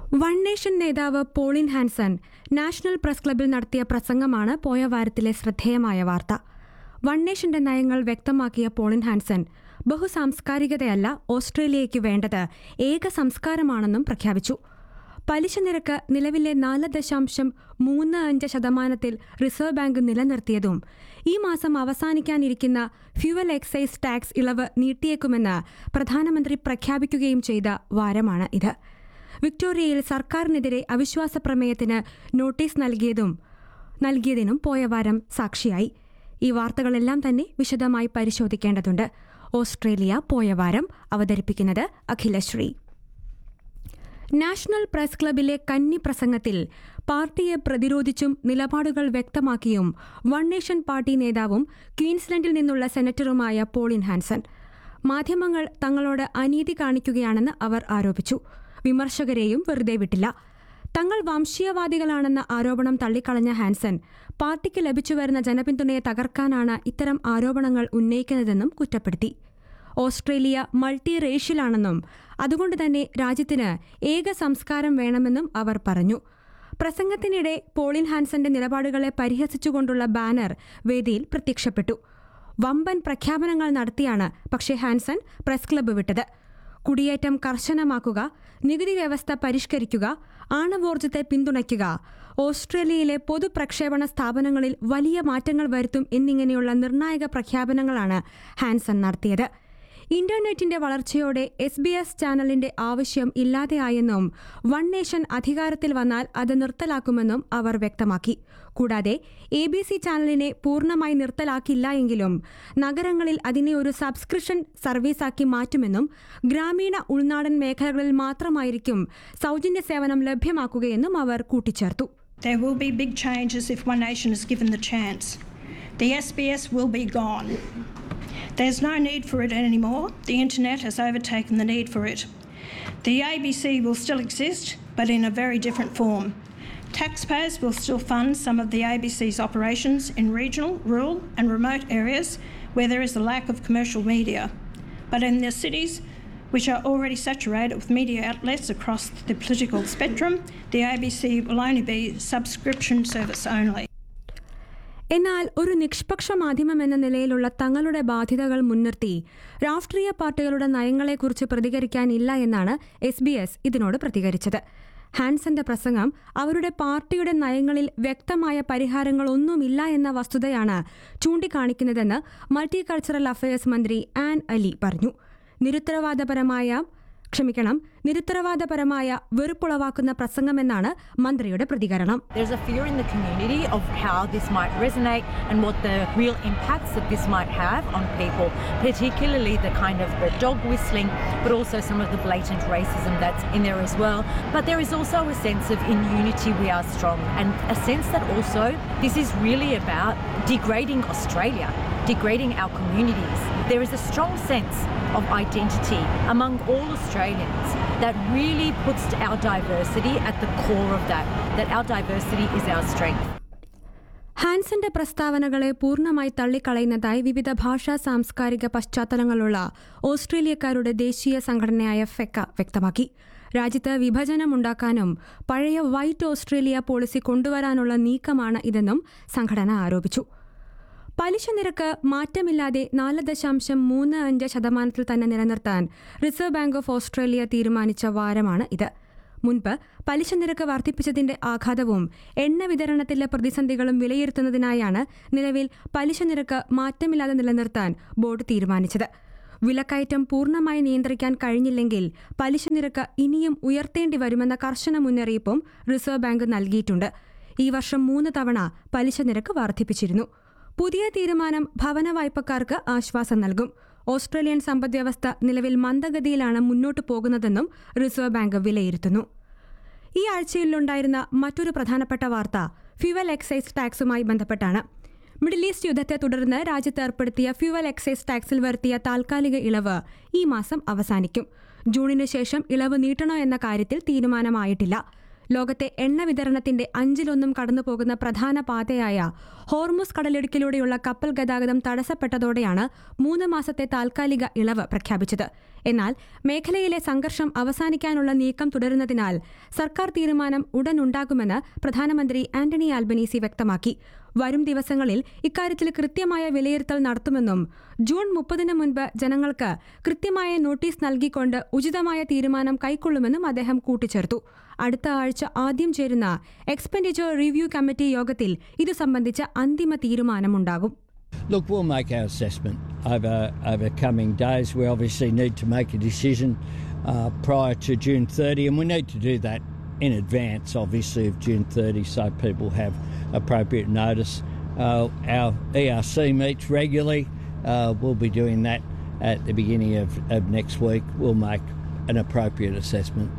One nation നേതാവ് Pauline Hanson national press ക്ലബിൽ നടത്തിയ പ്രസംഗമാണ് പോയ വാരത്തിലെ ശ്രദ്ധേയമായ വാർത്ത വൺ നേഷന്റെ നയങ്ങൾ വ്യക്തമാക്കിയ പോളിൻ ഹാൻസൺ ബഹുസാംസ്കാരികതയല്ല ഓസ്ട്രേലിയയ്ക്ക് വേണ്ടത് ഏക സംസ്കാരമാണെന്നും പ്രഖ്യാപിച്ചു പലിശ നിരക്ക് നിലവിലെ നാല് ദശാംശം മൂന്ന് അഞ്ച് ശതമാനത്തിൽ റിസർവ് ബാങ്ക് നിലനിർത്തിയതും ഈ മാസം അവസാനിക്കാനിരിക്കുന്ന ഫ്യുവൽ എക്സൈസ് ടാക്സ് ഇളവ് നീട്ടിയേക്കുമെന്ന് പ്രധാനമന്ത്രി പ്രഖ്യാപിക്കുകയും ചെയ്ത വാരമാണ് ഇത് വിക്ടോറിയയിൽ സർക്കാരിനെതിരെ അവിശ്വാസ പ്രമേയത്തിന് നോട്ടീസ് നൽകിയതും നൽകിയതിനും പോയ വാരം സാക്ഷിയായി ഈ വാർത്തകളെല്ലാം തന്നെ വിശദമായി പരിശോധിക്കേണ്ടതുണ്ട് ഓസ്ട്രേലിയ പോയ വാരം അവതരിപ്പിക്കുന്നത് അഖിലശ്രീ നാഷണൽ പ്രസ് ക്ലബിലെ കന്നി പ്രസംഗത്തിൽ പാർട്ടിയെ പ്രതിരോധിച്ചും നിലപാടുകൾ വ്യക്തമാക്കിയും വൺ നേഷൻ പാർട്ടി നേതാവും ക്വീൻസ്ലൻഡിൽ നിന്നുള്ള സെനറ്ററുമായ പോളിൻ ഹാൻസൺ മാധ്യമങ്ങൾ തങ്ങളോട് അനീതി കാണിക്കുകയാണെന്ന് അവർ ആരോപിച്ചു വിമർശകരെയും വെറുതെ വിട്ടില്ല തങ്ങൾ വംശീയവാദികളാണെന്ന ആരോപണം തള്ളിക്കളഞ്ഞ ഹാൻസൺ പാർട്ടിക്ക് ലഭിച്ചുവരുന്ന ജനപിന്തുണയെ തകർക്കാനാണ് ഇത്തരം ആരോപണങ്ങൾ ഉന്നയിക്കുന്നതെന്നും കുറ്റപ്പെടുത്തി ഓസ്ട്രേലിയ മൾട്ടി റേഷ്യലാണെന്നും അതുകൊണ്ട് തന്നെ രാജ്യത്തിന് ഏക സംസ്കാരം വേണമെന്നും അവർ പറഞ്ഞു പ്രസംഗത്തിനിടെ പോളിൻ ഹാൻസന്റെ നിലപാടുകളെ പരിഹസിച്ചുകൊണ്ടുള്ള ബാനർ വേദിയിൽ പ്രത്യക്ഷപ്പെട്ടു വമ്പൻ പ്രഖ്യാപനങ്ങൾ നടത്തിയാണ് പക്ഷേ ഹാൻസൺ പ്രസ് ക്ലബ്ബ് വിട്ടത് കുടിയേറ്റം കർശനമാക്കുക നികുതി വ്യവസ്ഥ പരിഷ്കരിക്കുക ആണവോർജ്ജത്തെ പിന്തുണയ്ക്കുക ഓസ്ട്രേലിയയിലെ പൊതുപ്രക്ഷേപണ സ്ഥാപനങ്ങളിൽ വലിയ മാറ്റങ്ങൾ വരുത്തും എന്നിങ്ങനെയുള്ള നിർണായക പ്രഖ്യാപനങ്ങളാണ് ഹാൻസൺ നടത്തിയത് ഇന്റർനെറ്റിന്റെ വളർച്ചയോടെ എസ് ബി എസ് ചാനലിന്റെ ആവശ്യം ഇല്ലാതെയായെന്നും വൺ നേഷൻ അധികാരത്തിൽ വന്നാൽ അത് നിർത്തലാക്കുമെന്നും അവർ വ്യക്തമാക്കി കൂടാതെ എ ബി സി ചാനലിനെ പൂർണ്ണമായി നിർത്തലാക്കില്ല എങ്കിലും നഗരങ്ങളിൽ അതിനെ ഒരു സബ്സ്ക്രിപ്ഷൻ സർവീസാക്കി മാറ്റുമെന്നും ഗ്രാമീണ ഉൾനാടൻ മേഖലകളിൽ മാത്രമായിരിക്കും സൗജന്യ സേവനം ലഭ്യമാക്കുകയെന്നും അവർ കൂട്ടിച്ചേർത്തു There will be big changes if One Nation is given the chance. The SBS will be gone. There's no need for it anymore. The internet has overtaken the need for it. The ABC will still exist, but in a very different form. Taxpayers will still fund some of the ABC's operations in regional, rural, and remote areas where there is a lack of commercial media. But in the cities, which are already saturated with media outlets across the political spectrum, the ABC will only be subscription service only. എന്നാൽ ഒരു നിഷ്പക്ഷ മാധ്യമം എന്ന നിലയിലുള്ള തങ്ങളുടെ ബാധ്യതകൾ മുൻനിർത്തി രാഷ്ട്രീയ പാർട്ടികളുടെ നയങ്ങളെക്കുറിച്ച് പ്രതികരിക്കാനില്ല എന്നാണ് എസ് ബി എസ് ഇതിനോട് പ്രതികരിച്ചത് ഹാൻസന്റെ പ്രസംഗം അവരുടെ പാർട്ടിയുടെ നയങ്ങളിൽ വ്യക്തമായ പരിഹാരങ്ങളൊന്നുമില്ല എന്ന വസ്തുതയാണ് ചൂണ്ടിക്കാണിക്കുന്നതെന്ന് മൾട്ടി കൾച്ചറൽ അഫയേഴ്സ് മന്ത്രി ആൻ അലി പറഞ്ഞു നിരുത്തരവാദപരമായ ക്ഷമിക്കണം നിരുത്തരവാദപരമായ വെറുപ്പുളവാക്കുന്ന പ്രസംഗമെന്നാണ് മന്ത്രിയുടെ പ്രതികരണം There's a fear in the community of how this might resonate and what the real impacts that this might have on people, particularly the kind of the dog whistling, but also some of the blatant racism that's in there as well. But there is also a sense of in unity we are strong, and a sense that also this is really about degrading Australia, degrading our communities. There is a strong sense of identity among all Australians that really puts our diversity at the core of that, that our diversity is our strength. ഹാൻസന്റെ പ്രസ്താവനകളെ പൂർണ്ണമായി തള്ളിക്കളയുന്നതായി വിവിധ ഭാഷാ സാംസ്കാരിക പശ്ചാത്തലങ്ങളുള്ള ഓസ്ട്രേലിയക്കാരുടെ ദേശീയ സംഘടനയായ ഫെക്ക വ്യക്തമാക്കി രാജ്യത്ത് വിഭജനമുണ്ടാക്കാനും പഴയ white Australia policy കൊണ്ടുവരാനുള്ള നീക്കമാണ് ഇതെന്നും സംഘടന ആരോപിച്ചു പലിശ നിരക്ക് മാറ്റമില്ലാതെ നാല് ദശാംശം മൂന്ന് അഞ്ച് ശതമാനത്തിൽ തന്നെ നിലനിർത്താൻ റിസർവ് ബാങ്ക് ഓഫ് ഓസ്ട്രേലിയ തീരുമാനിച്ച വാരമാണ് ഇത് മുൻപ് പലിശ നിരക്ക് വർദ്ധിപ്പിച്ചതിന്റെ ആഘാതവും എണ്ണ വിതരണത്തിലെ പ്രതിസന്ധികളും വിലയിരുത്തുന്നതിനായാണ് നിലവിൽ പലിശ നിരക്ക് മാറ്റമില്ലാതെ നിലനിർത്താൻ ബോർഡ് തീരുമാനിച്ചത് വിലക്കയറ്റം പൂർണ്ണമായി നിയന്ത്രിക്കാൻ കഴിഞ്ഞില്ലെങ്കിൽ പലിശ നിരക്ക് ഇനിയും ഉയർത്തേണ്ടി വരുമെന്ന കർശന മുന്നറിയിപ്പും റിസർവ് ബാങ്ക് നൽകിയിട്ടുണ്ട് ഈ വർഷം മൂന്ന് തവണ പലിശ നിരക്ക് വർദ്ധിപ്പിച്ചിരുന്നു പുതിയ തീരുമാനം ഭവന വായ്പക്കാർക്ക് ആശ്വാസം നൽകും ഓസ്ട്രേലിയൻ സമ്പദ്വ്യവസ്ഥ നിലവിൽ മന്ദഗതിയിലാണ് മുന്നോട്ടു പോകുന്നതെന്നും റിസർവ് ബാങ്ക് വിലയിരുത്തുന്നു ഈ ആഴ്ചയിലുണ്ടായിരുന്ന മറ്റൊരു പ്രധാനപ്പെട്ട വാർത്ത ഫ്യുവൽ എക്സൈസ് ടാക്സുമായി ബന്ധപ്പെട്ടാണ് മിഡിൽ ഈസ്റ്റ് യുദ്ധത്തെ തുടർന്ന് രാജ്യത്ത് ഏർപ്പെടുത്തിയ ഫ്യുവൽ എക്സൈസ് ടാക്സിൽ വരുത്തിയ താൽക്കാലിക ഇളവ് ഈ മാസം അവസാനിക്കും ജൂണിന് ശേഷം ഇളവ് നീട്ടണോ എന്ന കാര്യത്തിൽ തീരുമാനമായിട്ടില്ല ലോകത്തെ എണ്ണ വിതരണത്തിന്റെ അഞ്ചിലൊന്നും കടന്നുപോകുന്ന പ്രധാന പാതയായ ഹോർമുസ് കടലിടുക്കിലൂടെയുള്ള കപ്പൽ ഗതാഗതം തടസ്സപ്പെട്ടതോടെയാണ് മൂന്ന് മാസത്തെ താൽക്കാലിക ഇളവ് പ്രഖ്യാപിച്ചത് എന്നാൽ മേഖലയിലെ സംഘർഷം അവസാനിക്കാനുള്ള നീക്കം തുടരുന്നതിനാൽ സർക്കാർ തീരുമാനം ഉടൻ ഉണ്ടാകുമെന്ന് പ്രധാനമന്ത്രി ആന്റണി ആൽബനീസി വ്യക്തമാക്കി വരും ദിവസങ്ങളിൽ ഇക്കാര്യത്തിൽ കൃത്യമായ വിലയിരുത്തൽ നടത്തുമെന്നും ജൂൺ മുപ്പതിന് മുൻപ് ജനങ്ങൾക്ക് കൃത്യമായ നോട്ടീസ് നൽകിക്കൊണ്ട് ഉചിതമായ തീരുമാനം കൈക്കൊള്ളുമെന്നും അദ്ദേഹം കൂട്ടിച്ചേർത്തു അടുത്ത ആഴ്ച ആദ്യം ചേരുന്ന എക്സ്പെൻഡിച്ചർ റിവ്യൂ കമ്മിറ്റി യോഗത്തിൽ ഇതു സംബന്ധിച്ച അന്തിമ തീരുമാനമുണ്ടാകും Look, we'll make our assessment over over coming days. We obviously need to make a decision uh, prior to June 30, and we need to do that in advance, obviously, of June 30, so people have appropriate notice. Uh, our ERC meets regularly. Uh, we'll be doing that at the beginning of, of next week. We'll make an appropriate assessment.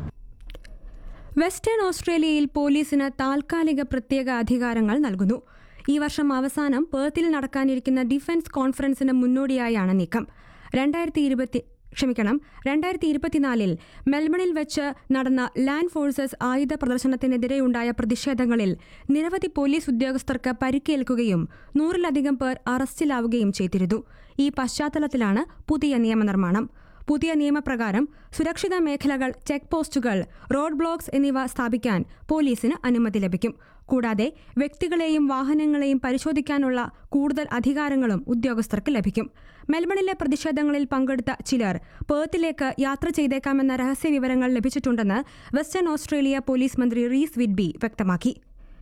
Western ഓസ്ട്രേലിയയിൽ പോലീസിന് താൽക്കാലിക പ്രത്യേക അധികാരങ്ങൾ നൽകുന്നു ഈ വർഷം അവസാനം പേർത്തിൽ നടക്കാനിരിക്കുന്ന ഡിഫൻസ് കോൺഫറൻസിന് മുന്നോടിയായാണ് നീക്കം രണ്ടായിരത്തി ഇരുപത്തി ക്ഷമിക്കണം രണ്ടായിരത്തി ഇരുപത്തിനാലിൽ മെൽബണിൽ വെച്ച് നടന്ന ലാൻഡ് ഫോഴ്സസ് ആയുധ പ്രദർശനത്തിനെതിരെയുണ്ടായ പ്രതിഷേധങ്ങളിൽ നിരവധി പോലീസ് ഉദ്യോഗസ്ഥർക്ക് പരിക്കേൽക്കുകയും നൂറിലധികം പേർ അറസ്റ്റിലാവുകയും ചെയ്തിരുന്നു ഈ പശ്ചാത്തലത്തിലാണ് പുതിയ നിയമനിർമ്മാണം പുതിയ നിയമപ്രകാരം സുരക്ഷിത മേഖലകൾ ചെക്ക് പോസ്റ്റുകൾ റോഡ് ബ്ലോക്സ് എന്നിവ സ്ഥാപിക്കാൻ പോലീസിന് അനുമതി ലഭിക്കും കൂടാതെ വ്യക്തികളെയും വാഹനങ്ങളെയും പരിശോധിക്കാനുള്ള കൂടുതൽ അധികാരങ്ങളും ഉദ്യോഗസ്ഥർക്ക് ലഭിക്കും മെൽബണിലെ പ്രതിഷേധങ്ങളിൽ പങ്കെടുത്ത ചിലർ പേർത്തിലേക്ക് യാത്ര ചെയ്തേക്കാമെന്ന രഹസ്യ വിവരങ്ങൾ ലഭിച്ചിട്ടുണ്ടെന്ന് വെസ്റ്റേൺ ഓസ്ട്രേലിയ പോലീസ് മന്ത്രി റീസ് വിഡ്ബി വ്യക്തമാക്കി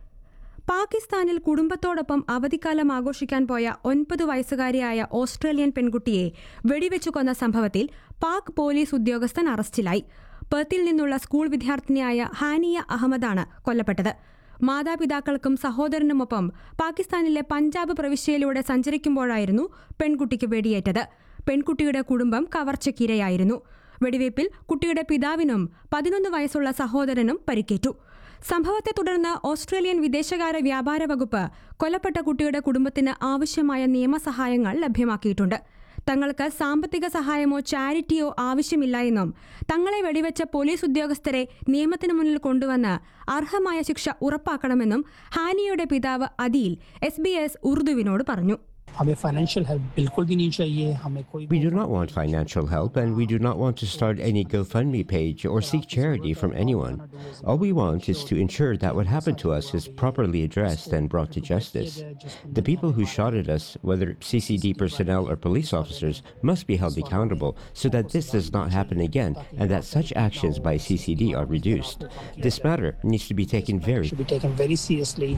പാകിസ്ഥാനിൽ കുടുംബത്തോടൊപ്പം അവധിക്കാലം ആഘോഷിക്കാൻ പോയ ഒൻപത് വയസ്സുകാരിയായ ഓസ്ട്രേലിയൻ പെൺകുട്ടിയെ വെടിവെച്ചു കൊന്ന സംഭവത്തിൽ പാക് പോലീസ് ഉദ്യോഗസ്ഥൻ അറസ്റ്റിലായി പെർത്തിൽ നിന്നുള്ള സ്കൂൾ വിദ്യാർത്ഥിനിയായ ഹാനിയ അഹമ്മദാണ് കൊല്ലപ്പെട്ടത് മാതാപിതാക്കൾക്കും സഹോദരനുമൊപ്പം പാകിസ്ഥാനിലെ പഞ്ചാബ് പ്രവിശ്യയിലൂടെ സഞ്ചരിക്കുമ്പോഴായിരുന്നു പെൺകുട്ടിക്ക് വെടിയേറ്റത് പെൺകുട്ടിയുടെ കുടുംബം കവർച്ചയ്ക്കിരയായിരുന്നു വെടിവയ്പിൽ കുട്ടിയുടെ പിതാവിനും പതിനൊന്ന് വയസ്സുള്ള സഹോദരനും പരിക്കേറ്റു സംഭവത്തെ തുടർന്ന് ഓസ്ട്രേലിയൻ വിദേശകാര്യ വ്യാപാര വകുപ്പ് കൊല്ലപ്പെട്ട കുട്ടിയുടെ കുടുംബത്തിന് ആവശ്യമായ നിയമസഹായങ്ങൾ ലഭ്യമാക്കിയിട്ടുണ്ട് തങ്ങൾക്ക് സാമ്പത്തിക സഹായമോ ചാരിറ്റിയോ ആവശ്യമില്ല എന്നും തങ്ങളെ വെടിവെച്ച പോലീസ് ഉദ്യോഗസ്ഥരെ നിയമത്തിന് മുന്നിൽ കൊണ്ടുവന്ന് അർഹമായ ശിക്ഷ ഉറപ്പാക്കണമെന്നും ഹാനിയുടെ പിതാവ് അദീൽ എസ് ബി എസ് ഉറുദുവിനോട് പറഞ്ഞു हमें फाइनेंशियल हेल्प बिल्कुल भी नहीं चाहिए हमें कोई We do not want financial help and we do not want to start any GoFundMe page or seek charity from anyone. All we want is to ensure that what happened to us is properly addressed and brought to justice. The people who shot at us, whether CCD personnel or police officers, must be held accountable so that this does not happen again and that such actions by CCD are reduced. This matter needs to be taken very should be taken very seriously.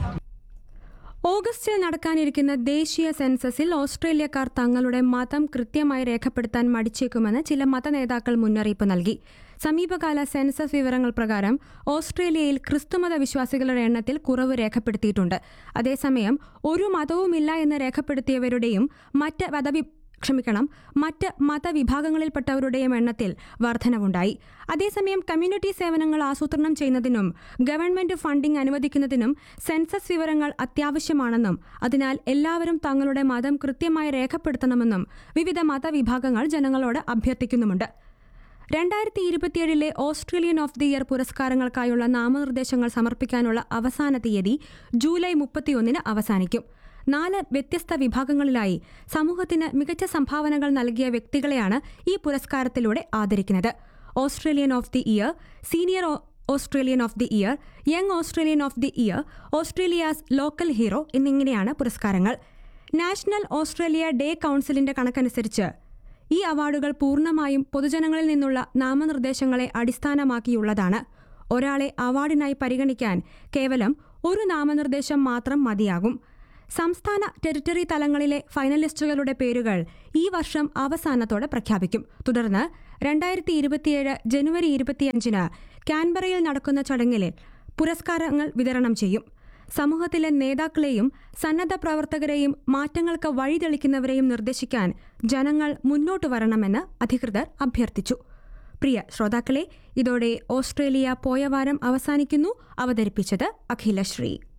ഓഗസ്റ്റിൽ നടക്കാനിരിക്കുന്ന ദേശീയ സെൻസസിൽ ഓസ്ട്രേലിയക്കാർ തങ്ങളുടെ മതം കൃത്യമായി രേഖപ്പെടുത്താൻ മടിച്ചേക്കുമെന്ന് ചില മതനേതാക്കൾ മുന്നറിയിപ്പ് നൽകി സമീപകാല സെൻസസ് വിവരങ്ങൾ പ്രകാരം ഓസ്ട്രേലിയയിൽ ക്രിസ്തുമത വിശ്വാസികളുടെ എണ്ണത്തിൽ കുറവ് രേഖപ്പെടുത്തിയിട്ടുണ്ട് അതേസമയം ഒരു മതവുമില്ല എന്ന് രേഖപ്പെടുത്തിയവരുടെയും മറ്റ് മതവി ക്ഷമിക്കണം മറ്റ് മതവിഭാഗങ്ങളിൽപ്പെട്ടവരുടെയും എണ്ണത്തിൽ വർധനവുണ്ടായി അതേസമയം കമ്മ്യൂണിറ്റി സേവനങ്ങൾ ആസൂത്രണം ചെയ്യുന്നതിനും ഗവൺമെന്റ് ഫണ്ടിംഗ് അനുവദിക്കുന്നതിനും സെൻസസ് വിവരങ്ങൾ അത്യാവശ്യമാണെന്നും അതിനാൽ എല്ലാവരും തങ്ങളുടെ മതം കൃത്യമായി രേഖപ്പെടുത്തണമെന്നും വിവിധ മതവിഭാഗങ്ങൾ ജനങ്ങളോട് അഭ്യർത്ഥിക്കുന്നുമുണ്ട് രണ്ടായിരത്തി ഇരുപത്തിയേഴിലെ ഓസ്ട്രേലിയൻ ഓഫ് ദി ഇയർ പുരസ്കാരങ്ങൾക്കായുള്ള നാമനിർദ്ദേശങ്ങൾ സമർപ്പിക്കാനുള്ള അവസാന തീയതി ജൂലൈ മുപ്പത്തിയൊന്നിന് അവസാനിക്കും നാല് വ്യത്യസ്ത വിഭാഗങ്ങളിലായി സമൂഹത്തിന് മികച്ച സംഭാവനകൾ നൽകിയ വ്യക്തികളെയാണ് ഈ പുരസ്കാരത്തിലൂടെ ആദരിക്കുന്നത് Australian of the year senior Australian of the year young Australian of the year Australia's local hero എന്നിങ്ങനെയാണ് പുരസ്കാരങ്ങൾ നാഷണൽ ഓസ്ട്രേലിയ ഡേ കൗൺസിലിന്റെ കണക്കനുസരിച്ച് ഈ അവാർഡുകൾ പൂർണ്ണമായും പൊതുജനങ്ങളിൽ നിന്നുള്ള നാമനിർദ്ദേശങ്ങളെ അടിസ്ഥാനമാക്കിയുള്ളതാണ് ഒരാളെ അവാർഡിനായി പരിഗണിക്കാൻ കേവലം ഒരു നാമനിർദ്ദേശം മാത്രം മതിയാകും സംസ്ഥാന ടെറിട്ടറി തലങ്ങളിലെ ഫൈനലിസ്റ്റുകളുടെ പേരുകൾ ഈ വർഷം അവസാനത്തോടെ പ്രഖ്യാപിക്കും തുടർന്ന് രണ്ടായിരത്തി ഇരുപത്തിയേഴ് ജനുവരി ഇരുപത്തിയഞ്ചിന് കാൻബറയിൽ നടക്കുന്ന ചടങ്ങിൽ പുരസ്കാരങ്ങൾ വിതരണം ചെയ്യും സമൂഹത്തിലെ നേതാക്കളെയും സന്നദ്ധ പ്രവർത്തകരെയും മാറ്റങ്ങൾക്ക് വഴിതെളിക്കുന്നവരെയും നിർദ്ദേശിക്കാൻ ജനങ്ങൾ മുന്നോട്ട് വരണമെന്ന് അധികൃതർ അഭ്യർത്ഥിച്ചു പ്രിയ ശ്രോതാക്കളെ ഇതോടെ ഓസ്ട്രേലിയ പോയ വാരം അവസാനിക്കുന്നു അവതരിപ്പിച്ചത് അഖിലശ്രീ